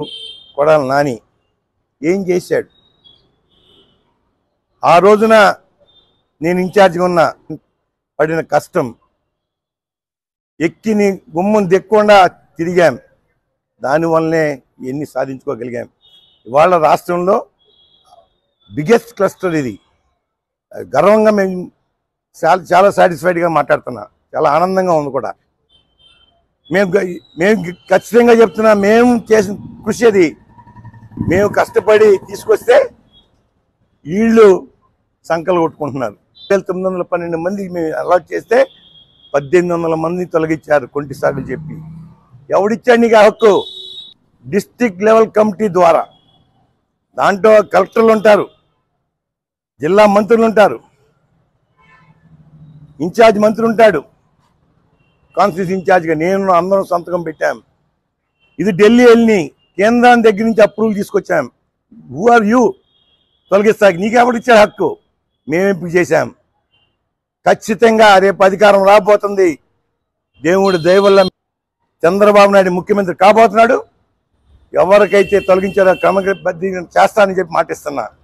కొడాలి నాని ఏం చేశాడు ఆ రోజున నేను ఇన్ఛార్జిగా ఉన్న పడిన కష్టం ఎక్కి నీ గుమ్మం దిక్కకుండా తిరిగాం దానివల్లనే ఎన్ని సాధించుకోగలిగాం ఇవాళ రాష్ట్రంలో బిగ్గెస్ట్ క్లస్టర్ ఇది గర్వంగా మేము చాలా చాలా సాటిస్ఫైడ్గా మాట్లాడుతున్నా చాలా ఆనందంగా ఉంది కూడా మేము గ- మేము గ- ఖచ్చితంగా చెప్తున్నా మేము చేసిన కృషి అది మేము కష్టపడి తీసుకొస్తే వీళ్ళు సంకలు కొట్టుకుంటున్నారు వేల తొమ్మిది వందల పన్నెండు మందికి మేము అలాట్ చేస్తే పద్దెనిమిది వందల మంది తొలగించారు కొంటి సాగులు చెప్పి ఎవడిచ్చాడు నీకు ఆ హక్కు డిస్టిక్ లెవెల్ కమిటీ ద్వారా దాంట్లో కలెక్టర్లు ఉంటారు జిల్లా మంత్రులు ఉంటారు ఇన్ఛార్జ్ మంత్రి ఉంటాడు కాన్స్టిట్యూషన్ ఇన్ఛార్జ్గా నేను అందరం సంతకం పెట్టాం ఇది ఢిల్లీ వెళ్ళి కేంద్రాన్ని దగ్గర నుంచి అప్రూవల్ తీసుకొచ్చాం హూ ఆర్ యూ తొలగిస్తాకి నీకెవరు ఇచ్చారు హక్కు మేము ఎంపిక చేశాం ఖచ్చితంగా రేపు అధికారం రాబోతుంది దేవుడి దయ వల్ల చంద్రబాబు నాయుడు ముఖ్యమంత్రి కాబోతున్నాడు ఎవరికైతే తొలగించారో క్రమబద్ధీకరణ చేస్తానని చెప్పి మాటిస్తున్నా